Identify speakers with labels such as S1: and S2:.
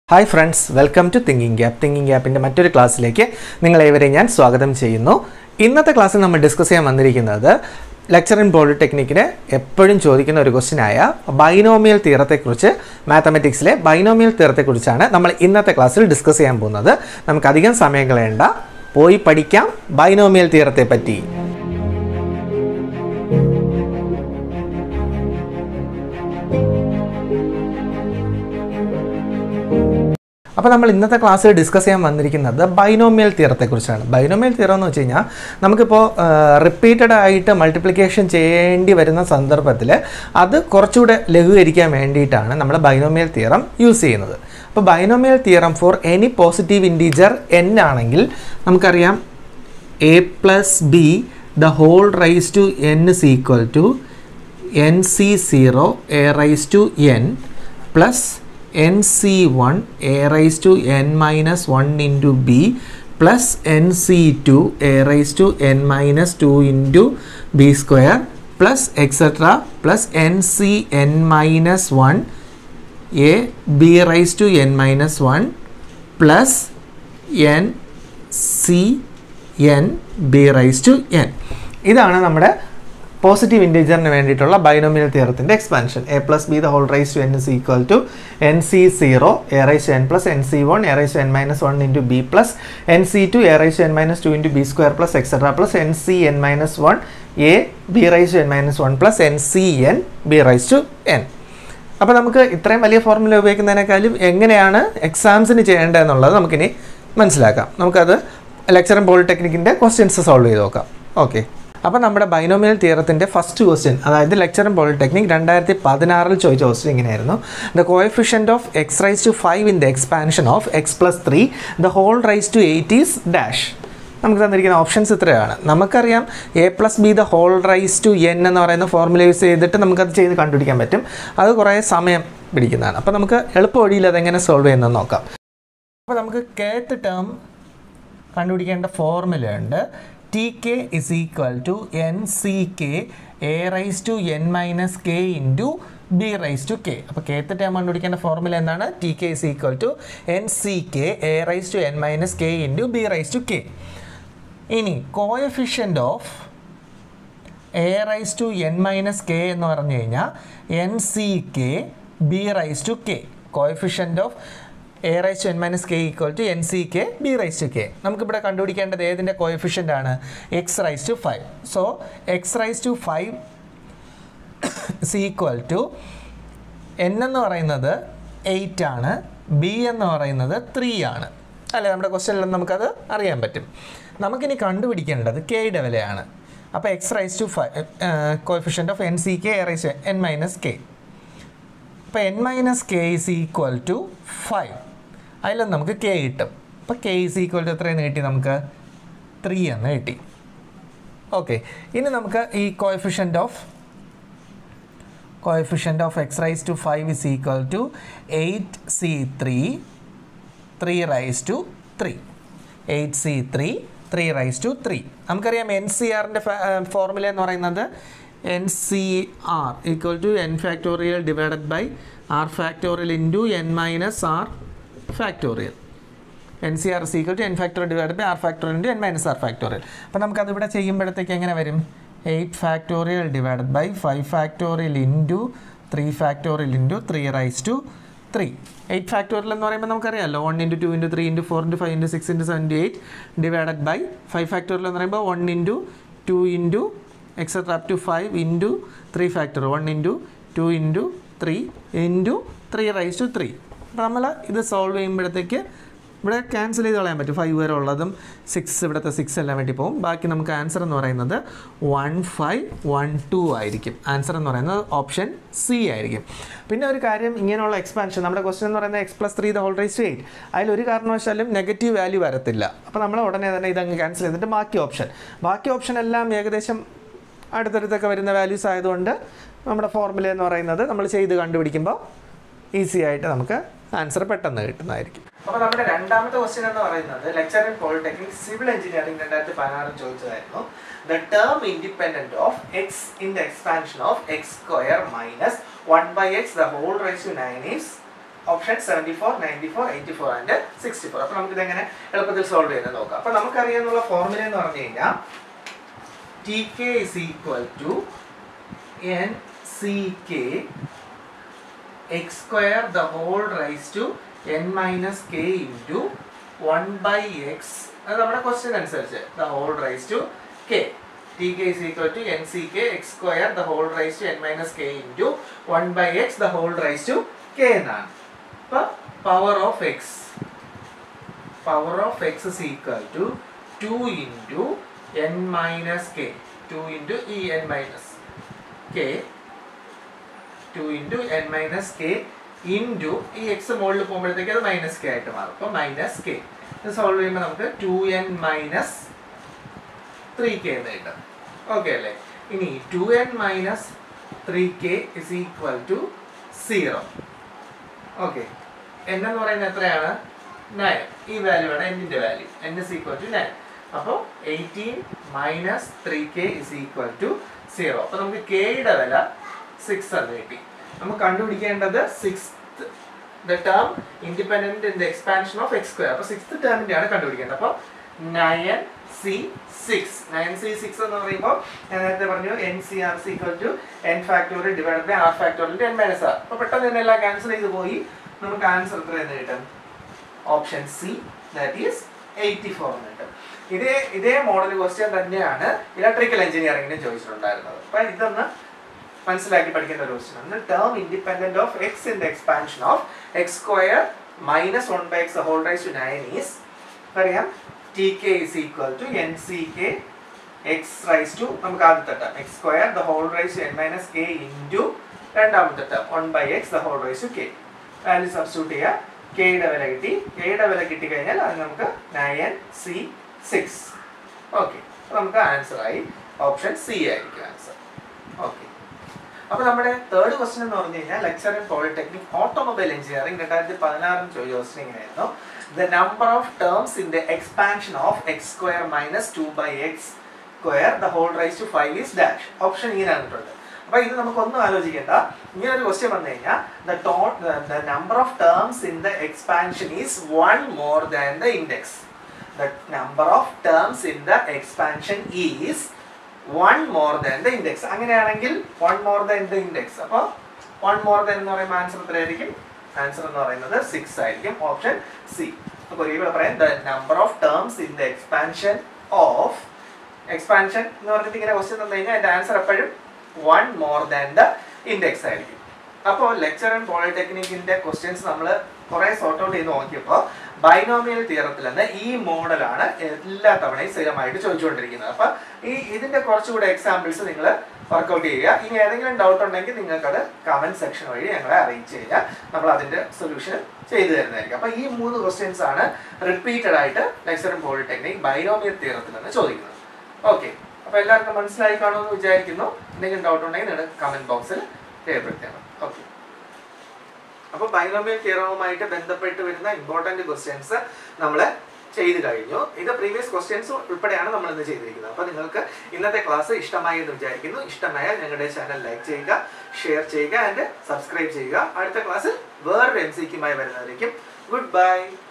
S1: hi friends welcome to thinking gap thinking ഗ്യാപ്പിൻ്റെ മറ്റൊരു ക്ലാസ്സിലേക്ക് നിങ്ങളേവരെ ഞാൻ സ്വാഗതം ചെയ്യുന്നു ഇന്നത്തെ ക്ലാസ്സിൽ നമ്മൾ ഡിസ്കസ് ചെയ്യാൻ വന്നിരിക്കുന്നത് ലെക്ചർ ഇൻ പോളിടെക്നിക്കിന് എപ്പോഴും ചോദിക്കുന്ന ഒരു ക്വസ്റ്റ്യനായ ബൈനോമിയൽ തീറത്തെക്കുറിച്ച് മാത്തമെറ്റിക്സിലെ ബൈനോമിയൽ തീറത്തെക്കുറിച്ചാണ് നമ്മൾ ഇന്നത്തെ ക്ലാസ്സിൽ ഡിസ്കസ് ചെയ്യാൻ പോകുന്നത് നമുക്ക് അധികം സമയം കളയണ്ട പോയി പഠിക്കാം ബൈനോമിയൽ തീറത്തെ പറ്റി അപ്പോൾ നമ്മൾ ഇന്നത്തെ ക്ലാസ്സിൽ ഡിസ്കസ് ചെയ്യാൻ വന്നിരിക്കുന്നത് ബൈനോമിയൽ തീറത്തെക്കുറിച്ചാണ് ബൈനോമിയൽ തീറം എന്ന് വെച്ച് കഴിഞ്ഞാൽ നമുക്കിപ്പോൾ റിപ്പീറ്റഡ് ആയിട്ട് മൾട്ടിപ്ലിക്കേഷൻ ചെയ്യേണ്ടി വരുന്ന സന്ദർഭത്തിൽ അത് കുറച്ചുകൂടെ ലഘൂകരിക്കാൻ വേണ്ടിയിട്ടാണ് നമ്മൾ ബൈനോമിയൽ തീറം യൂസ് ചെയ്യുന്നത് അപ്പോൾ binomial theorem for any positive integer N ആണെങ്കിൽ നമുക്കറിയാം A plus B the whole raise to N is equal to N C zero A raise to N plus N C one A raise to N minus one into B plus N C two A raise to N minus two into B square plus etcetera plus N C N minus one A B raise to N minus one plus N C N B raise to N ഇതാണ് നമ്മുടെ positive ഇൻറ്റീജറിന് വേണ്ടിയിട്ടുള്ള binomial തിയറത്തിൻ്റെ expansion A plus B the whole raise to N is equal to N C zero A raise to N plus N C one A raise to N minus one into B plus N C two A raise to N minus two into B square plus etcetera plus N C N minus one A B raise to N minus one plus N C N B raise to N അപ്പോൾ നമുക്ക് ഇത്രയും വലിയ formula ഉപയോഗിക്കുന്നതിനേക്കാളും എങ്ങനെയാണ് എക്സാംസിന് ചെയ്യേണ്ടതെന്നുള്ളത് നമുക്കിനി മനസ്സിലാക്കാം നമുക്കത് lecture പോളിടെക്നിക്കിൻ്റെ questions solve ചെയ്ത് നോക്കാം ഓക്കെ അപ്പോൾ നമ്മുടെ ബൈനോമിയൽ തിയറത്തിൻ്റെ ഫസ്റ്റ് ക്വസ്റ്റ്യൻ അതായത് ലെക്ചർ ഇൻ പോളിടെക്നിക് രണ്ടായിരത്തി പതിനാറിൽ ചോദിച്ച ക്വസ്റ്റ്യൻ ഇങ്ങനെയായിരുന്നു the coefficient of X raise to five in the expansion of X plus three the whole raise to eight is dash നമുക്ക് തന്നിരിക്കുന്ന ഓപ്ഷൻസ് ഇത്രയാണ് നമുക്കറിയാം A plus B the whole raise to N എന്ന് പറയുന്ന formula use ചെയ്തിട്ട് നമുക്കത് ചെയ്ത് കണ്ടുപിടിക്കാൻ പറ്റും അത് കുറേ സമയം പിടിക്കുന്നതാണ് അപ്പോൾ നമുക്ക് എളുപ്പ വഴിയിൽ അതെങ്ങനെ സോൾവ് ചെയ്യുന്നതെന്ന് നോക്കാം അപ്പോൾ നമുക്ക് കേത്ത് ടേം കണ്ടുപിടിക്കേണ്ട ഫോർമുലയുണ്ട് T K is equal to N C K A raise to N minus K into B raise to K അപ്പോൾ കേത്ത് ടേം കണ്ടുപിടിക്കേണ്ട ഫോർമുല എന്താണ് T K is equal to N C K A raise to N minus K into B raise to K ഇനി coefficient of A raise to N minus K എന്ന് പറഞ്ഞു കഴിഞ്ഞാൽ N C K B raise to K coefficient of A raise to N minus K equal to N C K B raise to K നമുക്കിവിടെ കണ്ടുപിടിക്കേണ്ടത് ഏതിൻ്റെ coefficient ആണ് X raise to five so X raise to five is equal to N എന്ന് പറയുന്നത് eight ആണ് B എന്ന് പറയുന്നത് three ആണ് അല്ലേ നമ്മുടെ ക്വസ്റ്റ്യനിൽ നമുക്കത് അറിയാൻ പറ്റും നമുക്കിനി കണ്ടുപിടിക്കേണ്ടത് കെയുടെ വിലയാണ് അപ്പോൾ X raise to five coefficient of N C K A raise N minus K അപ്പോൾ N minus K is equal to five അതിൽ നമുക്ക് കെ കിട്ടും അപ്പോൾ കെ ഇസ് ഈക്വൽ ടു എത്രയെന്ന് കിട്ടി നമുക്ക് ത്രീ എന്ന് കിട്ടി ഓക്കെ ഇനി നമുക്ക് ഈ coefficient of coefficient of X raise to five is equal to eight C three three raise to three eight C three three raise to three നമുക്കറിയാം n C ആറിൻ്റെ ഫോർമുല എന്ന് പറയുന്നത് n C r equal to n factorial divided by r factorial into n minus r factorial n C r is equal to n factorial divide by r factorial into n minus r factorial അപ്പോൾ നമുക്കത് ഇവിടെ ചെയ്യുമ്പോഴത്തേക്ക് എങ്ങനെ വരും eight factorial divided by five factorial into three factorial into three raise to three eight factorial എന്ന് പറയുമ്പോൾ നമുക്കറിയാമല്ലോ one into two into three into four into five into six into seven into eight divided by five factorial എന്ന് പറയുമ്പോൾ one into two into etcetera up to five into three factor one into two into three into three raise to three അപ്പോൾ നമ്മൾ ഇത് solve ചെയ്യുമ്പോഴത്തേക്ക് ഇവിടെ cancel ചെയ്ത് കളയാൻ പറ്റും ഫൈവ് വരെ ഉള്ളതും സിക്സ് ഇവിടുത്തെ സിക്സ് എല്ലാം വേണ്ടി പോകും ബാക്കി നമുക്ക് ആൻസർ എന്ന് പറയുന്നത് വൺ ഫൈവ് വൺ ടു ആയിരിക്കും ആൻസർ എന്ന് പറയുന്നത് ഓപ്ഷൻ സി ആയിരിക്കും പിന്നെ ഒരു കാര്യം ഇങ്ങനെയുള്ള എക്സ്പാൻഷൻ നമ്മുടെ ക്വസ്റ്റ്യൻ എന്ന് പറയുന്നത് x plus three the whole raise to eight അതിൽ ഒരു കാരണവശാലും നെഗറ്റീവ് വാല്യൂ വരത്തില്ല അപ്പോൾ നമ്മൾ ഉടനെ തന്നെ ഇതങ്ങ് ക്യാൻസൽ ചെയ്തിട്ട് ബാക്കി ഓപ്ഷൻ ബാക്കി ഓപ്ഷൻ എല്ലാം ഏകദേശം അടുത്തടുത്തൊക്കെ വരുന്ന വാല്യൂസ് ആയതുകൊണ്ട് നമ്മുടെ ഫോർമുല എന്ന് പറയുന്നത് നമ്മൾ ചെയ്ത് കണ്ടുപിടിക്കുമ്പോൾ ഈസി ആയിട്ട് നമുക്ക് ആൻസർ പെട്ടെന്ന് കിട്ടുന്നതായിരിക്കും അപ്പോൾ നമ്മുടെ രണ്ടാമത്തെ ക്വസ്റ്റ്യൻ എന്ന് പറയുന്നത് lecture in polytechnic civil engineering രണ്ടായിരത്തി പതിനാറിൽ ചോദിച്ചതായിരുന്നു the term independent of x in the expansion of x square minus one by x the whole raise to nine is option seventy four ninety four eighty four and sixty four അപ്പോൾ നമുക്കിത് എങ്ങനെ എളുപ്പത്തിൽ solve ചെയ്യുന്നത് നോക്കാം അപ്പോൾ നമുക്കറിയാവുന്ന formula എന്ന് പറഞ്ഞു കഴിഞ്ഞാൽ T K is equal to N C k x square the whole raise to N minus K into one by x അത് നമ്മുടെ ക്വസ്റ്റ്യൻ അനുസരിച്ച് the whole raise to k T K is equal to N C k x square the whole raise to N minus K into one by x the whole raise to k എന്നാണ് അപ്പോൾ power of x power of x is equal to two into n minus k two into ഇ n minus k two into n minus K into ഈ x മുകളിൽ പോകുമ്പോഴത്തേക്ക് അത് minus K ആയിട്ട് മാറും അപ്പോൾ മൈനസ് കെ ഇത് സോൾവ് ചെയ്യുമ്പോൾ നമുക്ക് two N minus three k എന്ന് കിട്ടും ഓക്കെ അല്ലേ ഇനി two N minus three k is equal to zero okay n എന്ന് പറയുന്നത് എത്രയാണ് നയൻ ഈ വാല്യൂ ആണ് എന്നിൻ്റെ value n is equal to nine അപ്പോൾ eighteen minus three k is equal to zero അപ്പോൾ നമുക്ക് കെയുടെ വില സിക്സ് എന്ന് കിട്ടി നമുക്ക് കണ്ടുപിടിക്കേണ്ടത് six the term independent in the expansion of x square അപ്പോൾ സിക്സ് ടേമിൻ്റെ ആണ് കണ്ടുപിടിക്കേണ്ടത് അപ്പോൾ nine C six nine C six എന്ന് പറയുമ്പോൾ ഞാൻ നേരത്തെ പറഞ്ഞു n C r C equal to n factorial divide by r factorial n minus r അപ്പോൾ പെട്ടെന്ന് തന്നെ എല്ലാം ക്യാൻസൽ ചെയ്ത് പോയി നമുക്ക് ആൻസർ എത്ര എന്ന് കിട്ടും option C that is eighty four എന്ന് കിട്ടും ഇതേ ഇതേ മോഡൽ ക്വസ്റ്റ്യൻ തന്നെയാണ് ഇലക്ട്രിക്കൽ എഞ്ചിനീയറിംഗിന് ചോദിച്ചിട്ടുണ്ടായിരുന്നത് അപ്പം ഇതൊന്ന് മനസ്സിലാക്കി പഠിക്കേണ്ട ഒരു ക്വസ്റ്റ്യൻ ആണ് term independent of x in the expansion of x square minus one by x whole raise to nine is അറിയാം T K is equal to N C k x raise to നമുക്ക് ആദ്യത്തെ term x square the whole raise to N minus K into രണ്ടാമത്തെ term one by x the whole raise to k value substitute ചെയ്യുക കെയുടെ വില കിട്ടി കെയുടെ വില കിട്ടിക്കഴിഞ്ഞാൽ അത് നമുക്ക് നയൻ സി സിക്സ് ഓക്കെ നമുക്ക് ആൻസർ ആയി ഓപ്ഷൻ സി ആയിരിക്കും ആൻസർ ഓക്കെ അപ്പോൾ നമ്മുടെ തേർഡ് ക്വസ്റ്റൻ എന്ന് പറഞ്ഞു കഴിഞ്ഞാൽ lecture in polytechnic automobile engineering രണ്ടായിരത്തി പതിനാറിന് ചോദിച്ച ക്വസ്റ്റൻ ഇങ്ങനെയായിരുന്നു the number of terms in the expansion of x square minus two by x square the whole raise to five is dash option ഇങ്ങനെ തന്നിട്ടുണ്ട് അപ്പൊ ഇത് നമുക്കൊന്നും ആലോചിക്കേണ്ട ഇങ്ങനെ ഒരു ക്വസ്റ്റ്യൻ വന്നു കഴിഞ്ഞാൽ the to the number of terms in the expansion is one more than the index the number of terms in the expansion is one more than the index അങ്ങനെയാണെങ്കിൽ one more than the index അപ്പോൾ one more than എന്ന് പറയുമ്പോൾ answer എത്രയായിരിക്കും answer എന്ന് പറയുന്നത് six ആയിരിക്കും option C അപ്പോൾ ഇവിടെ പറയാം the number of terms in the expansion of expansion എന്ന് പറഞ്ഞിട്ട് ഇങ്ങനെ ക്വസ്റ്റ്യൻ തന്നു കഴിഞ്ഞാൽ അതിന്റെ ആൻസർ എപ്പോഴും one more than the index ആയിരിക്കും അപ്പോൾ ലെക്ചർ ആൻഡ് പോളിടെക്നിക്കിന്റെ ക്വസ്റ്റ്യൻസ് നമ്മൾ കുറെ സോർട്ട് ഔട്ട് ചെയ്ത് നോക്കിയപ്പോൾ ബൈനോമിയൽ തിയറത്തിൽ നിന്ന് ഈ മോഡലാണ് എല്ലാ തവണയും സ്ഥിരമായിട്ട് ചോദിച്ചുകൊണ്ടിരിക്കുന്നത് അപ്പം ഈ ഇതിന്റെ കുറച്ചുകൂടെ എക്സാമ്പിൾസ് നിങ്ങൾ വർക്കൗട്ട് ചെയ്യുക ഇനി ഏതെങ്കിലും ഡൗട്ട് ഉണ്ടെങ്കിൽ നിങ്ങൾക്കത് കമന്റ് സെക്ഷൻ വഴി ഞങ്ങളെ അറിയിച്ച് ചെയ്യുക നമ്മൾ അതിന്റെ സൊല്യൂഷൻ ചെയ്തു തരുന്നതായിരിക്കും അപ്പം ഈ മൂന്ന് ക്വസ്റ്റ്യൻസ് ആണ് റിപ്പീറ്റഡ് ആയിട്ട് ലെക്ചർ ആൻഡ് പോളിടെക്നിക് ബൈനോമിയൽ തിയറത്തിൽ നിന്ന് ചോദിക്കുന്നത് ഓക്കെ അപ്പോൾ എല്ലാവർക്കും മനസ്സിലായി കാണുമെന്ന് വിചാരിക്കുന്നു എന്തെങ്കിലും ഡൗട്ട് ഉണ്ടെങ്കിൽ നിങ്ങൾ കമന്റ് ബോക്സിൽ രേഖപ്പെടുത്തണം ഓക്കെ അപ്പോൾ ബൈനോമിയൽ തിയറവുമായിട്ട് ബന്ധപ്പെട്ട് വരുന്ന ഇമ്പോർട്ടൻറ്റ് ക്വസ്റ്റ്യൻസ് നമ്മൾ ചെയ്തു കഴിഞ്ഞു ഇത് പ്രീവിയസ് ക്വസ്റ്റ്യൻസ് ഉൾപ്പെടെയാണ് നമ്മൾ ഇന്ന് ചെയ്തിരിക്കുന്നത് അപ്പോൾ നിങ്ങൾക്ക് ഇന്നത്തെ ക്ലാസ് ഇഷ്ടമായി എന്ന് വിചാരിക്കുന്നു ഇഷ്ടമായാൽ ഞങ്ങളുടെ ചാനൽ ലൈക്ക് ചെയ്യുക ഷെയർ ചെയ്യുക ആൻഡ് സബ്സ്ക്രൈബ് ചെയ്യുക അടുത്ത ക്ലാസ്സിൽ വേറൊരു എം സിക്കുമായി വരുന്നതായിരിക്കും ഗുഡ് ബൈ